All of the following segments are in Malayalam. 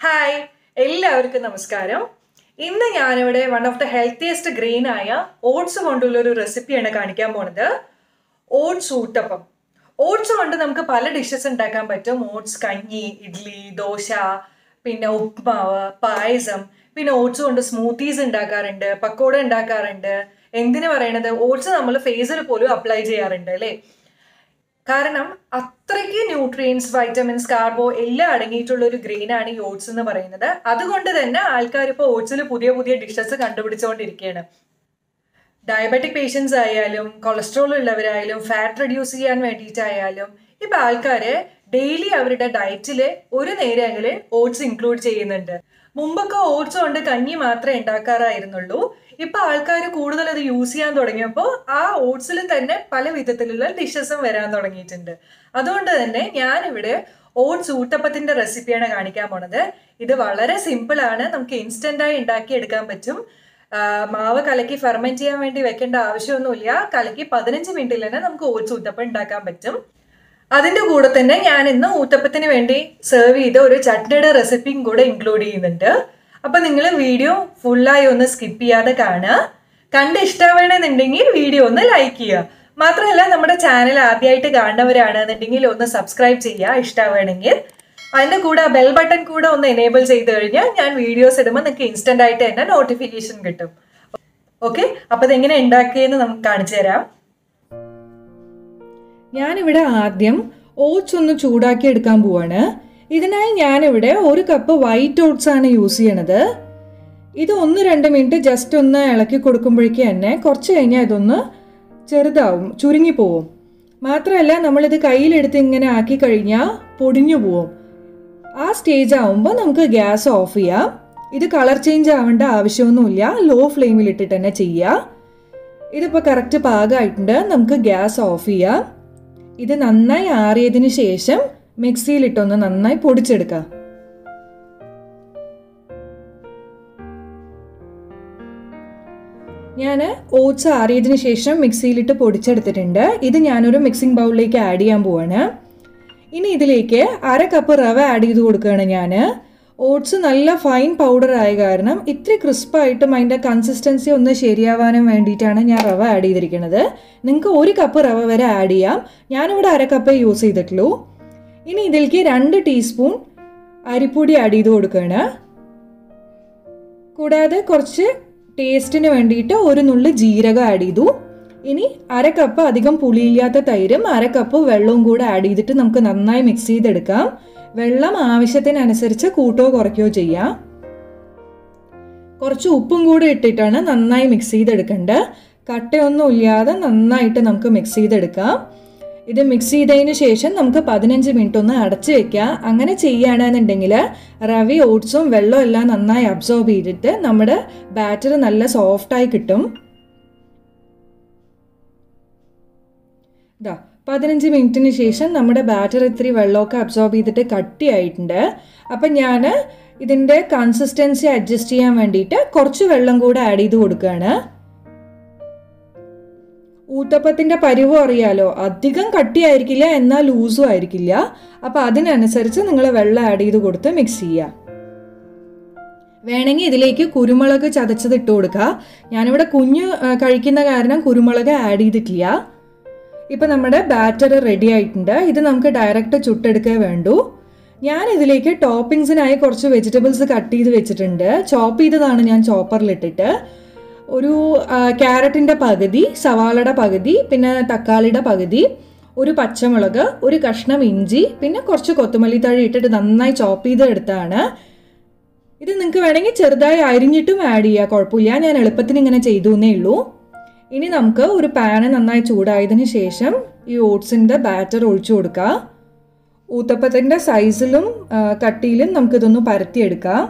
ഹായ് എല്ലാവർക്കും നമസ്കാരം ഇന്ന് ഞാനിവിടെ one of the healthiest grain ആയ ഓട്സ് കൊണ്ടുള്ള ഒരു റെസിപ്പിയാണ് കാണിക്കാൻ പോണത് ഓട്സ് ഊട്ടപ്പം ഓട്സ് കൊണ്ട് നമുക്ക് പല ഡിഷസ് ഉണ്ടാക്കാൻ പറ്റും ഓട്സ് കഞ്ഞി ഇഡ്ഡലി ദോശ പിന്നെ ഉപ്മാവ് പായസം പിന്നെ ഓട്സ് കൊണ്ട് സ്മൂത്തീസ് ഉണ്ടാക്കാറുണ്ട് പക്കോട ഉണ്ടാക്കാറുണ്ട് എന്തിനു പറയണത് ഓട്സ് നമ്മൾ ഫേസിൽ പോലും അപ്ലൈ ചെയ്യാറുണ്ട് അല്ലേ കാരണം അത്രയ്ക്ക് ന്യൂട്രിയൻസ് വൈറ്റമിൻസ് കാർബോ എല്ലാം അടങ്ങിയിട്ടുള്ള ഒരു ഗ്രെയിൻ ആണ് ഈ ഓട്സ് എന്ന് പറയുന്നത് അതുകൊണ്ട് തന്നെ ആൾക്കാർ ഇപ്പോൾ ഓട്സിൽ പുതിയ പുതിയ ഡിഷസ് കണ്ടുപിടിച്ചുകൊണ്ടിരിക്കുകയാണ് ഡയബറ്റിക് പേഷ്യൻസ് ആയാലും കൊളസ്ട്രോൾ ഉള്ളവരായാലും ഫാറ്റ് റെഡ്യൂസ് ചെയ്യാൻ വേണ്ടിയിട്ടായാലും ഇപ്പം ആൾക്കാർ ഡെയിലി അവരുടെ ഡയറ്റിൽ ഒരു നേരങ്ങളിൽ ഓട്സ് ഇൻക്ലൂഡ് ചെയ്യുന്നുണ്ട് മുമ്പൊക്കെ ഓട്സ് കൊണ്ട് കഞ്ഞി മാത്രമേ ഉണ്ടാക്കാറായിരുന്നുള്ളൂ ഇപ്പൊ ആൾക്കാർ കൂടുതൽ അത് യൂസ് ചെയ്യാൻ തുടങ്ങിയപ്പോൾ ആ ഓട്സിൽ തന്നെ പല വിധത്തിലുള്ള ഡിഷസും വരാൻ തുടങ്ങിയിട്ടുണ്ട് അതുകൊണ്ട് തന്നെ ഞാനിവിടെ ഓട്സ് ഊട്ടപ്പത്തിന്റെ റെസിപ്പിയാണ് കാണിക്കാൻ പോണത് ഇത് വളരെ സിമ്പിൾ ആണ് നമുക്ക് ഇൻസ്റ്റന്റ് ആയി ഉണ്ടാക്കി എടുക്കാൻ പറ്റും ആ, മാവ് കലക്കി ഫെർമെന്റ് ചെയ്യാൻ വേണ്ടി വെക്കേണ്ട ആവശ്യമൊന്നുമില്ല കലക്കി പതിനഞ്ച് മിനിറ്റിൽ തന്നെ നമുക്ക് ഓട്സ് ഊട്ടപ്പം ഉണ്ടാക്കാൻ പറ്റും അതിന്റെ കൂടെ തന്നെ ഞാൻ ഇന്ന് ഊത്തപ്പത്തിന് വേണ്ടി സെർവ് ചെയ്ത ഒരു ചട്നിയുടെ റെസിപ്പിയും കൂടെ ഇൻക്ലൂഡ് ചെയ്യുന്നുണ്ട് അപ്പൊ നിങ്ങൾ വീഡിയോ ഫുള്ളായി ഒന്ന് സ്കിപ്പ് ചെയ്യാതെ കാണുക കണ്ട് ഇഷ്ടമാണെന്നുണ്ടെങ്കിൽ വീഡിയോ ഒന്ന് ലൈക്ക് ചെയ്യുക മാത്രമല്ല നമ്മുടെ ചാനൽ ആദ്യമായിട്ട് കാണുന്നവരാണെന്നുണ്ടെങ്കിൽ ഒന്ന് സബ്സ്ക്രൈബ് ചെയ്യുക ഇഷ്ടമാണെങ്കിൽ അതിന്റെ കൂടെ ബെൽ ബട്ടൺ കൂടെ ഒന്ന് എനേബിൾ ചെയ്ത് കഴിഞ്ഞാൽ ഞാൻ വീഡിയോസ് ഇടുമ്പോൾ നിങ്ങൾക്ക് ഇൻസ്റ്റന്റ് ആയിട്ട് തന്നെ നോട്ടിഫിക്കേഷൻ കിട്ടും ഓക്കെ അപ്പൊ ഇതെങ്ങനെ ഉണ്ടാക്കിയെന്ന് നമുക്ക് കാണിച്ചു തരാം ഞാനിവിടെ ആദ്യം ഓട്സ് ഒന്ന് ചൂടാക്കി എടുക്കാൻ പോവാണ് ഇതിനായി ഞാനിവിടെ ഒരു കപ്പ് വൈറ്റ് ഓട്സ് ആണ് യൂസ് ചെയ്യണത് ഇത് ഒന്ന് രണ്ട് മിനിറ്റ് ജസ്റ്റ് ഒന്ന് ഇളക്കി കൊടുക്കുമ്പോഴേക്ക് തന്നെ കുറച്ച് കഴിഞ്ഞാൽ ഇതൊന്ന് ചെറുതാവും ചുരുങ്ങി പോവും മാത്രമല്ല നമ്മളിത് കയ്യിലെടുത്ത് ഇങ്ങനെ ആക്കി കഴിഞ്ഞാൽ പൊടിഞ്ഞു പോവും ആ സ്റ്റേജ് ആവുമ്പോൾ നമുക്ക് ഗ്യാസ് ഓഫ് ചെയ്യാം ഇത് കളർ ചേഞ്ച് ആവേണ്ട ആവശ്യമൊന്നുമില്ല ലോ ഫ്ലെയിമിൽ ഇട്ടിട്ട് തന്നെ ചെയ്യുക ഇതിപ്പോൾ കറക്റ്റ് പാകമായിട്ടുണ്ട് നമുക്ക് ഗ്യാസ് ഓഫ് ചെയ്യാം ഇത് നന്നായി ആറിയതിന് ശേഷം മിക്സിയിലിട്ടൊന്ന് നന്നായി പൊടിച്ചെടുക്കാം ഞാൻ ഓട്സ് ആറിയതിന് ശേഷം മിക്സിയിലിട്ട് പൊടിച്ചെടുത്തിട്ടുണ്ട് ഇത് ഞാനൊരു മിക്സിംഗ് ബൗളിലേക്ക് ആഡ് ചെയ്യാൻ പോവാണ് ഇനി ഇതിലേക്ക് അര കപ്പ് റവ ആഡ് ചെയ്ത് കൊടുക്കുകയാണ് ഞാൻ ഓട്സ് നല്ല ഫൈൻ പൗഡർ ആയ കാരണം ഇത്തിരി ക്രിസ്പായിട്ടും അതിൻ്റെ കൺസിസ്റ്റൻസി ഒന്ന് ശരിയാവാനും വേണ്ടിയിട്ടാണ് ഞാൻ റവ ആഡ് ചെയ്തിരിക്കുന്നത് നിങ്ങൾക്ക് ഒരു കപ്പ് റവ വരെ ആഡ് ചെയ്യാം ഞാനിവിടെ അര കപ്പേ യൂസ് ചെയ്തിട്ടുള്ളൂ ഇനി ഇതിലേക്ക് രണ്ട് ടീസ്പൂൺ അരിപ്പൊടി ആഡ് ചെയ്ത് കൊടുക്കുകയാണ് കൂടാതെ കുറച്ച് ടേസ്റ്റിന് വേണ്ടിയിട്ട് ഒരു നുള്ളി ജീരകം ആഡ് ചെയ്തു ഇനി അര കപ്പ് അധികം പുളിയില്ലാത്ത തൈരും അര കപ്പ് വെള്ളവും കൂടെ ആഡ് ചെയ്തിട്ട് നമുക്ക് നന്നായി മിക്സ് ചെയ്തെടുക്കാം വെള്ളം ആവശ്യത്തിനനുസരിച്ച് കൂട്ടോ കുറയ്ക്കുകയോ ചെയ്യാം കുറച്ച് ഉപ്പും കൂടെ ഇട്ടിട്ടാണ് നന്നായി മിക്സ് ചെയ്തെടുക്കേണ്ടത് കട്ടയൊന്നും ഇല്ലാതെ നന്നായിട്ട് നമുക്ക് മിക്സ് ചെയ്തെടുക്കാം ഇത് മിക്സ് ചെയ്തതിന് ശേഷം നമുക്ക് പതിനഞ്ച് മിനിറ്റ് ഒന്ന് അടച്ച് വെക്കാം അങ്ങനെ ചെയ്യുകയാണെന്നുണ്ടെങ്കിൽ റവി ഓട്സും വെള്ളവും എല്ലാം നന്നായി അബ്സോർബ് ചെയ്തിട്ട് നമ്മുടെ ബാറ്റർ നല്ല സോഫ്റ്റായി കിട്ടും ഇതാ പതിനഞ്ച് മിനിറ്റിന് ശേഷം നമ്മുടെ ബാറ്റർ ഇത്തിരി വെള്ളമൊക്കെ അബ്സോർബ് ചെയ്തിട്ട് കട്ടിയായിട്ടുണ്ട് അപ്പം ഞാൻ ഇതിൻ്റെ കൺസിസ്റ്റൻസി അഡ്ജസ്റ്റ് ചെയ്യാൻ വേണ്ടിയിട്ട് കുറച്ച് വെള്ളം കൂടെ ആഡ് ചെയ്ത് കൊടുക്കുകയാണ് ഊത്തപ്പത്തിൻ്റെ പരിവും അറിയാലോ അധികം കട്ടിയായിരിക്കില്ല എന്നാൽ ലൂസും ആയിരിക്കില്ല അപ്പം അതിനനുസരിച്ച് നിങ്ങൾ വെള്ളം ആഡ് ചെയ്ത് കൊടുത്ത് മിക്സ് ചെയ്യുക വേണമെങ്കിൽ ഇതിലേക്ക് കുരുമുളക് ചതച്ചത് ഇട്ട് കൊടുക്കുക ഞാനിവിടെ കുഞ്ഞ് ആ, കഴിക്കുന്ന കാരണം കുരുമുളക് ആഡ് ചെയ്തിട്ടില്ല ഇപ്പം നമ്മുടെ ബാറ്റർ റെഡി ആയിട്ടുണ്ട് ഇത് നമുക്ക് ഡയറക്റ്റ് ചുട്ടെടുക്കേ വേണ്ടൂ ഞാൻ ഇതിലേക്ക് ടോപ്പിങ്സിനായി കുറച്ച് വെജിറ്റബിൾസ് കട്ട് ചെയ്ത് വെച്ചിട്ടുണ്ട് ചോപ്പ് ചെയ്തതാണ് ഞാൻ ചോപ്പറിലിട്ടിട്ട് ഒരു ക്യാരറ്റിൻ്റെ പകുതി സവാളയുടെ പകുതി പിന്നെ തക്കാളിയുടെ പകുതി ഒരു പച്ചമുളക് ഒരു കഷ്ണം ഇഞ്ചി പിന്നെ കുറച്ച് കൊത്തുമല്ലി തഴി ഇട്ടിട്ട് നന്നായി ചോപ്പ് ചെയ്തെടുത്താണ് ഇത് നിങ്ങൾക്ക് വേണമെങ്കിൽ ചെറുതായി അരിഞ്ഞിട്ടും ആഡ് ചെയ്യുക കുഴപ്പമില്ല ഞാൻ എളുപ്പത്തിന് ഇങ്ങനെ ചെയ്തു എന്നേ ഉള്ളൂ ഇനി നമുക്ക് ഒരു പാന് നന്നായി ചൂടായതിന് ശേഷം ഈ ഓട്സിൻ്റെ ബാറ്റർ ഒഴിച്ചു കൊടുക്കുക ഊത്തപ്പത്തിൻ്റെ സൈസിലും ആ, കട്ടിയിലും നമുക്കിതൊന്ന് പരത്തിയെടുക്കാം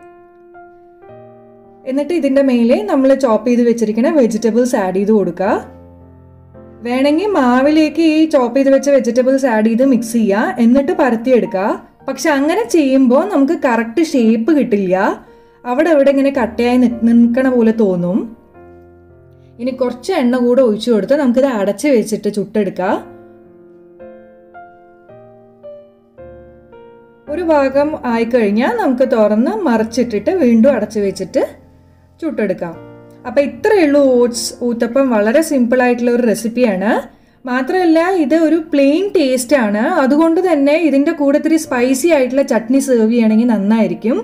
എന്നിട്ട് ഇതിൻ്റെ മേലെ നമ്മൾ ചോപ്പ് ചെയ്ത് വെച്ചിരിക്കുന്ന വെജിറ്റബിൾസ് ആഡ് ചെയ്ത് കൊടുക്കുക വേണമെങ്കിൽ മാവിലേക്ക് ഈ ചോപ്പ് ചെയ്ത് വെച്ച വെജിറ്റബിൾസ് ആഡ് ചെയ്ത് മിക്സ് ചെയ്യുക എന്നിട്ട് പരത്തിയെടുക്കുക പക്ഷെ അങ്ങനെ ചെയ്യുമ്പോൾ നമുക്ക് കറക്റ്റ് ഷേപ്പ് കിട്ടില്ല അവിടെ അവിടെ ഇങ്ങനെ കട്ടയായി നിൽക്കണ പോലെ തോന്നും ഇനി കുറച്ച് എണ്ണ കൂടെ ഒഴിച്ചു കൊടുത്ത് നമുക്കിത് അടച്ച് വെച്ചിട്ട് ചുട്ടെടുക്കാം ഒരു ഭാഗം ആയിക്കഴിഞ്ഞാൽ നമുക്ക് തുറന്ന് മറിച്ചിട്ടിട്ട് വീണ്ടും അടച്ചു വെച്ചിട്ട് ചുട്ടെടുക്കാം അപ്പം ഇത്രയേ ഉള്ളൂ ഓട്സ് ഊത്തപ്പം വളരെ സിമ്പിൾ ആയിട്ടുള്ള ഒരു റെസിപ്പിയാണ് മാത്രമല്ല ഇത് ഒരു പ്ലെയിൻ ടേസ്റ്റ് ആണ് അതുകൊണ്ട് തന്നെ ഇതിൻ്റെ കൂടെ ഇത്തിരി സ്പൈസി ആയിട്ടുള്ള ചട്നി സെർവ് ചെയ്യണമെങ്കിൽ നന്നായിരിക്കും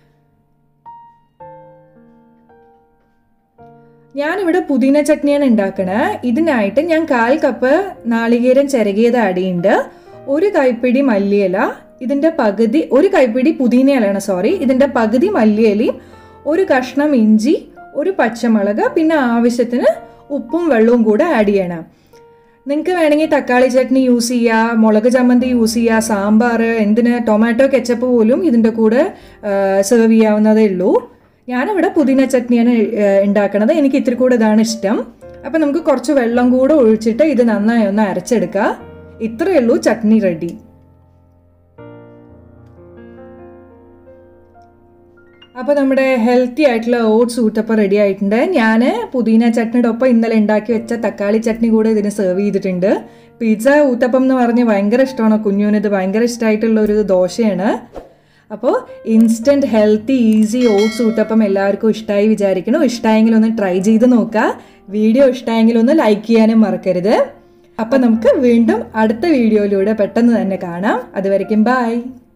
ഞാനിവിടെ പുതിന ചട്നിയാണ് ഉണ്ടാക്കണേ ഇതിനായിട്ട് ഞാൻ കാൽ കപ്പ് നാളികേരം ചിരകിയത് ആഡ് ചെയ്യുന്നുണ്ട് ഒരു കൈപ്പിടി മല്ലിയില ഇതിൻ്റെ പകുതി ഒരു കൈപ്പിടി പുതിനയിലാണ് സോറി ഇതിൻ്റെ പകുതി മല്ലിയിലയും ഒരു കഷ്ണം ഇഞ്ചി ഒരു പച്ചമുളക് പിന്നെ ആവശ്യത്തിന് ഉപ്പും വെള്ളവും കൂടെ ആഡ് ചെയ്യണം നിങ്ങൾക്ക് വേണമെങ്കിൽ തക്കാളി ചട്നി യൂസ് ചെയ്യുക മുളക് ചമ്മന്തി യൂസ് ചെയ്യുക സാമ്പാർ എന്തിന് ടൊമാറ്റോ കെച്ചപ്പ് പോലും ഇതിൻ്റെ കൂടെ സെർവ് ചെയ്യാവുന്നതേ ഉള്ളൂ ഞാനിവിടെ പുതിന ചട്നിയാണ് ഉണ്ടാക്കണത് എനിക്ക് ഇത്തിരി കൂടെ ഇതാണ് ഇഷ്ടം അപ്പം നമുക്ക് കുറച്ച് വെള്ളം കൂടെ ഒഴിച്ചിട്ട് ഇത് നന്നായി ഒന്ന് അരച്ചെടുക്കുക ഇത്രയേ ഉള്ളൂ ചട്നി റെഡി അപ്പോൾ നമ്മുടെ ഹെൽത്തി ആയിട്ടുള്ള ഓട്സ് ഊട്ടപ്പം റെഡി ആയിട്ടുണ്ട് ഞാൻ പുതിന ചട്നിയുടെ ഒപ്പം ഇന്നലെ ഉണ്ടാക്കി വെച്ച തക്കാളി ചട്നി കൂടെ ഇതിന് സെർവ് ചെയ്തിട്ടുണ്ട് പിസ്സ ഊത്തപ്പം എന്ന് പറഞ്ഞ് ഭയങ്കര ഇഷ്ടമാണ് കുഞ്ഞുവിന് ഇത് ഭയങ്കര ഇഷ്ടമായിട്ടുള്ള ഒരു ദോശയാണ് അപ്പോൾ instant healthy easy oats uttapam എല്ലാവർക്കും ഇഷ്ടമായി വിചാരിക്കുന്നു ഇഷ്ടമായെങ്കിൽ ഒന്ന് ട്രൈ ചെയ്ത് നോക്കുക വീഡിയോ ഇഷ്ടമായെങ്കിൽ ഒന്ന് ലൈക്ക് ചെയ്യാനും മറക്കരുത് അപ്പം നമുക്ക് വീണ്ടും അടുത്ത വീഡിയോയിലൂടെ പെട്ടെന്ന് തന്നെ കാണാം അതുവരയ്ക്കും ബൈ